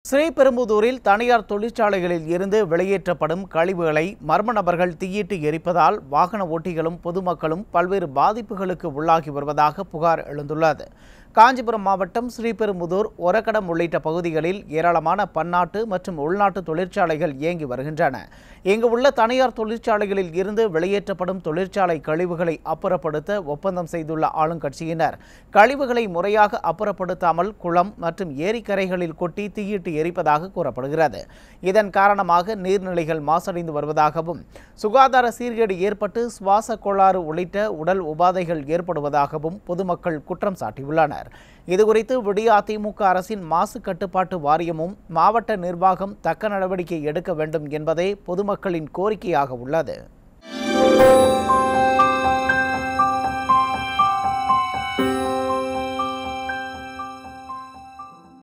ஸ்ரீபெரும்புதூரில் தனியார் தொழிற்சாலைகளில் இருந்து வெளியேற்றப்படும் கழிவுகளை மர்ம நபர்கள் தீயிட்டு எரிப்பதால் வாகன ஓட்டிகளும் பொதுமக்களும் பல்வேறு பாதிப்புகளுக்கு உள்ளாகி வருவதாக புகார் எழுந்துள்ளது காஞ்சிபுரம் மாவட்டம் ஸ்ரீபெரும்புதூர் ஒரக்கடம் உள்ளிட்ட பகுதிகளில் ஏராளமான பன்னாட்டு மற்றும் உள்நாட்டு தொழிற்சாலைகள் இயங்கி வருகின்றன இங்கு உள்ள தனியார் தொழிற்சாலைகளில் இருந்து வெளியேற்றப்படும் தொழிற்சாலை கழிவுகளை அப்புறப்படுத்த ஒப்பந்தம் செய்துள்ள ஆளுங்கட்சியினர் கழிவுகளை முறையாக அப்புறப்படுத்தாமல் குளம் மற்றும் ஏரிக்கரைகளில் கொட்டி தீயிட்டு எரிப்பதாக கூறப்படுகிறது இதன் காரணமாக நீர்நிலைகள் மாசடைந்து வருவதாகவும் சுகாதார சீர்கேடு ஏற்பட்டு சுவாச கோளாறு உள்ளிட்ட உடல் உபாதைகள் ஏற்படுவதாகவும் பொதுமக்கள் குற்றம் சாட்டியுள்ளனர் இதுகுறித்து விடிய அதிமுக அரசின் மாசு கட்டுப்பாட்டு வாரியமும் மாவட்ட நிர்வாகம் தக்க நடவடிக்கை எடுக்க வேண்டும் என்பதே பொதுமக்களின் கோரிக்கையாக உள்ளது